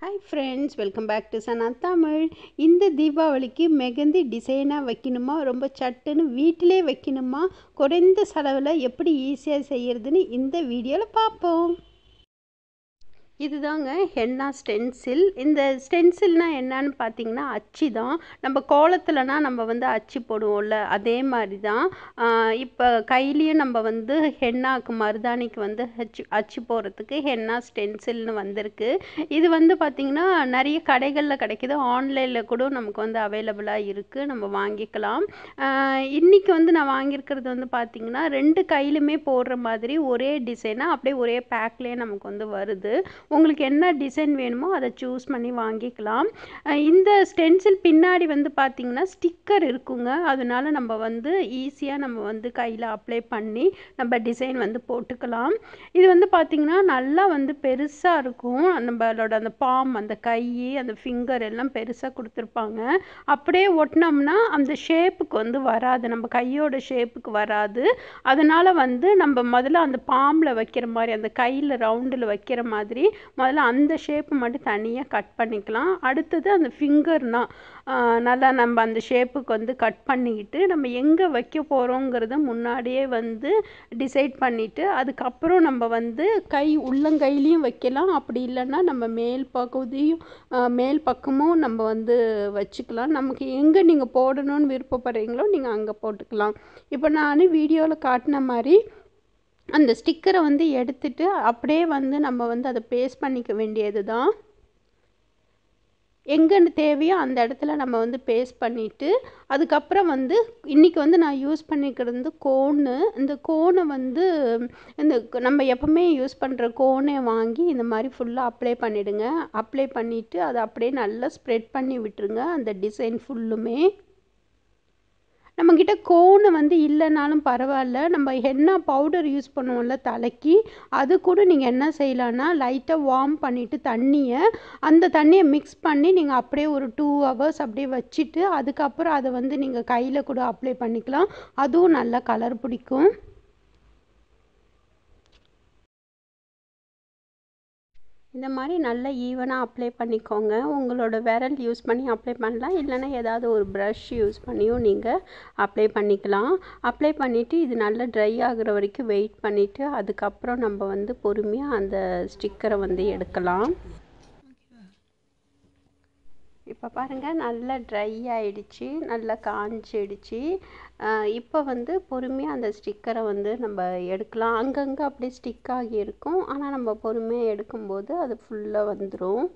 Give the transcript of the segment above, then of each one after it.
hi friends welcome back to Sana Tamil இந்த தீபாவளிக்கு மெகந்தி டிசைனாக வைக்கணுமா ரொம்ப சட்டுன்னு வீட்டிலே வைக்கணுமா குறைந்த செலவில் எப்படி ஈஸியாக செய்யறதுன்னு இந்த வீடியோவில் பார்ப்போம் இதுதாங்க ஹென்னா ஸ்டென்சில் இந்த ஸ்டென்சில்னால் என்னன்னு பார்த்தீங்கன்னா அச்சு தான் நம்ம கோலத்துலனா நம்ம வந்து அச்சு போடுவோம்ல அதே மாதிரி தான் இப்போ கையிலையும் நம்ம வந்து ஹென்னாக்கு மருதாணிக்கு வந்து அச்சு அச்சு போடுறதுக்கு ஹென்னா ஸ்டென்சில்னு வந்திருக்கு இது வந்து பார்த்திங்கன்னா நிறைய கடைகளில் கிடைக்கிது ஆன்லைனில் கூட நமக்கு வந்து அவைலபிளாக இருக்குது நம்ம வாங்கிக்கலாம் இன்றைக்கி வந்து நான் வாங்கியிருக்கிறது வந்து பார்த்திங்கன்னா ரெண்டு கையிலுமே போடுற மாதிரி ஒரே டிசைனாக அப்படியே ஒரே பேக்லேயே நமக்கு வந்து வருது உங்களுக்கு என்ன டிசைன் வேணுமோ அதை சூஸ் பண்ணி வாங்கிக்கலாம் இந்த ஸ்டென்சில் பின்னாடி வந்து பார்த்திங்கன்னா ஸ்டிக்கர் இருக்குங்க அதனால நம்ம வந்து ஈஸியாக நம்ம வந்து கையில் அப்ளை பண்ணி நம்ம டிசைன் வந்து போட்டுக்கலாம் இது வந்து பார்த்திங்கன்னா நல்லா வந்து பெருசாக இருக்கும் நம்மளோட அந்த பாம் அந்த கை அந்த ஃபிங்கர் எல்லாம் பெருசாக கொடுத்துருப்பாங்க அப்படியே ஒட்டினோம்னா அந்த ஷேப்புக்கு வந்து வராது நம்ம கையோட ஷேப்புக்கு வராது அதனால் வந்து நம்ம முதல்ல அந்த பாம்பில் வைக்கிற மாதிரி அந்த கையில் ரவுண்டில் வைக்கிற மாதிரி முதல்ல அந்த ஷேப்பு மட்டும் தனியாக கட் பண்ணிக்கலாம் அடுத்தது அந்த ஃபிங்கர்னா நல்லா நம்ம அந்த ஷேப்புக்கு வந்து கட் பண்ணிக்கிட்டு நம்ம எங்கே வைக்க போகிறோங்கிறத முன்னாடியே வந்து டிசைட் பண்ணிவிட்டு அதுக்கப்புறம் நம்ம வந்து கை உள்ளங்கையிலையும் வைக்கலாம் அப்படி இல்லைன்னா நம்ம மேல் பகுதியும் மேல் பக்கமும் நம்ம வந்து வச்சுக்கலாம் நமக்கு எங்கே நீங்கள் போடணும்னு விருப்பப்படுறீங்களோ நீங்கள் அங்கே போட்டுக்கலாம் இப்போ நான் வீடியோவில் காட்டின மாதிரி அந்த ஸ்டிக்கரை வந்து எடுத்துட்டு அப்படியே வந்து நம்ம வந்து அதை பேஸ்ட் பண்ணிக்க வேண்டியது தான் எங்கே தேவையோ அந்த இடத்துல நம்ம வந்து பேஸ்ட் பண்ணிவிட்டு அதுக்கப்புறம் வந்து இன்றைக்கி வந்து நான் யூஸ் பண்ணிக்கிறது வந்து கோனு இந்த கோனை வந்து இந்த நம்ம எப்போவுமே யூஸ் பண்ணுற கோனை வாங்கி இந்த மாதிரி ஃபுல்லாக அப்ளை பண்ணிவிடுங்க அப்ளை பண்ணிவிட்டு அதை அப்படியே நல்லா ஸ்ப்ரெட் பண்ணி விட்டுருங்க அந்த டிசைன் ஃபுல்லுமே நம்மக்கிட்ட கோனு வந்து இல்லைனாலும் பரவாயில்ல நம்ம ஹென்னா பவுடர் யூஸ் பண்ணுவோம்ல தலைக்கு அது கூட நீங்கள் என்ன செய்யலான்னா லைட்டாக வார்ம் பண்ணிவிட்டு தண்ணியை அந்த தண்ணியை மிக்ஸ் பண்ணி நீங்கள் அப்படியே ஒரு டூ ஹவர்ஸ் அப்படியே வச்சுட்டு அதுக்கப்புறம் அதை வந்து நீங்கள் கையில் கூட அப்ளை பண்ணிக்கலாம் அதுவும் நல்லா கலர் பிடிக்கும் இந்த மாதிரி நல்லா ஈவனாக அப்ளை பண்ணிக்கோங்க உங்களோட விரல் யூஸ் பண்ணி அப்ளை பண்ணலாம் இல்லைன்னா ஏதாவது ஒரு ப்ரஷ் யூஸ் பண்ணியும் நீங்கள் அப்ளை பண்ணிக்கலாம் அப்ளை பண்ணிவிட்டு இது நல்லா ட்ரை ஆகிற வரைக்கும் வெயிட் பண்ணிவிட்டு அதுக்கப்புறம் நம்ம வந்து பொறுமையாக அந்த ஸ்டிக்கரை வந்து எடுக்கலாம் இப்போ பாருங்கள் நல்லா ட்ரை ஆகிடுச்சு நல்லா காஞ்சிடுச்சு இப்போ வந்து பொறுமையாக அந்த ஸ்டிக்கரை வந்து நம்ம எடுக்கலாம் அங்கங்கே அப்படியே ஸ்டிக் ஆகி இருக்கும் ஆனால் நம்ம பொறுமையாக எடுக்கும்போது அது ஃபுல்லாக வந்துடும்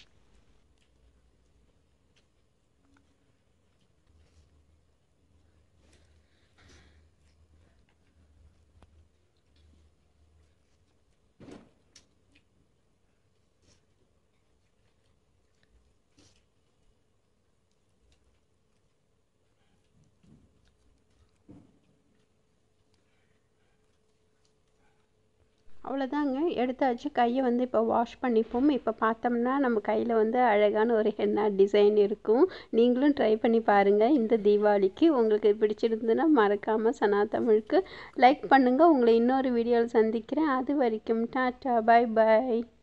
அவ்வளோதாங்க எடுத்தாச்சு கையை வந்து இப்போ வாஷ் பண்ணிப்போம் இப்போ பார்த்தோம்னா நம்ம கையில் வந்து அழகான ஒரு ஹென்னா டிசைன் இருக்கும் நீங்களும் ட்ரை பண்ணி பாருங்கள் இந்த தீபாவளிக்கு உங்களுக்கு பிடிச்சிருந்ததுன்னா மறக்காமல் சனா தமிழுக்கு லைக் பண்ணுங்கள் உங்களை இன்னொரு வீடியோவில் சந்திக்கிறேன் அது வரைக்கும் டாட்டா பாய் பாய்